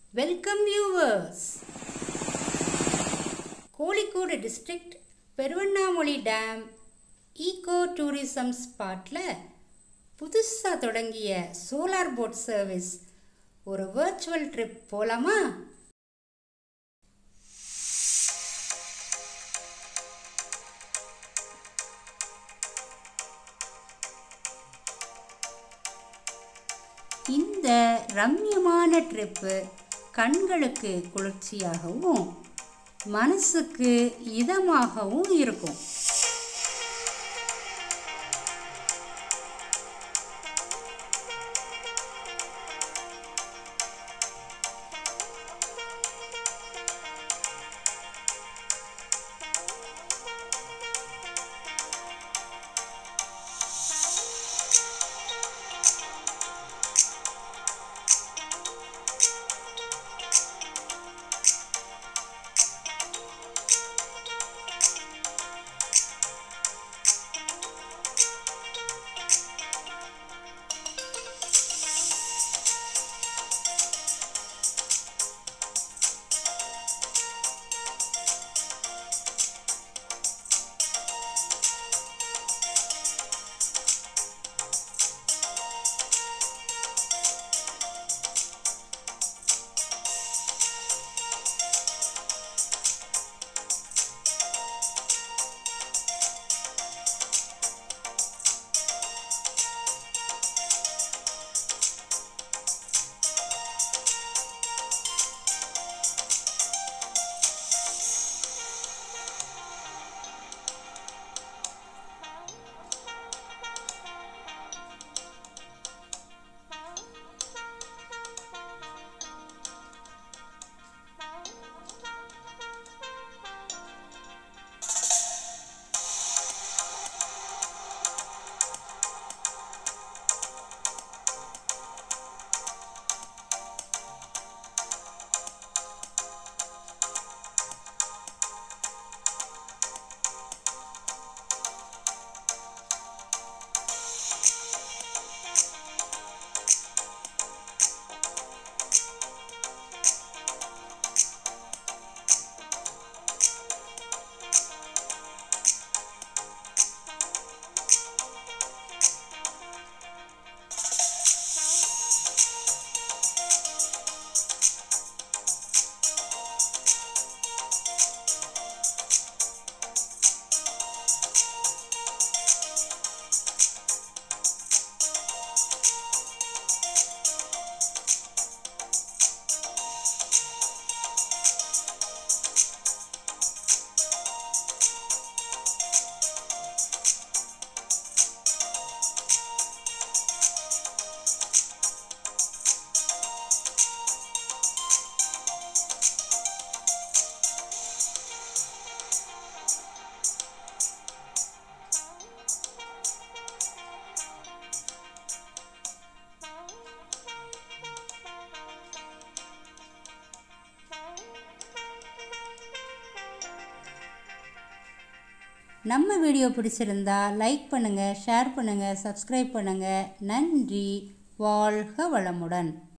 welcome viewers Kozhikode district Peruvannamuzhi dam eco tourism ஸ்பாட்டில் புதுசாக தொடங்கிய சோலார் போட் சர்வீஸ் ஒரு வர்ச்சுவல் ட்ரிப் போகலாமா இந்த ரம்யமான ட்ரிப்பு கண்களுக்கு குளிர்ச்சியாகவும் மனசுக்கு இதமாகவும் இருக்கும் நம்ம வீடியோ பிடிச்சிருந்தா லைக் பண்ணுங்கள் ஷேர் பண்ணுங்கள் சப்ஸ்கிரைப் பண்ணுங்கள் நன்றி வாழ்க வளமுடன்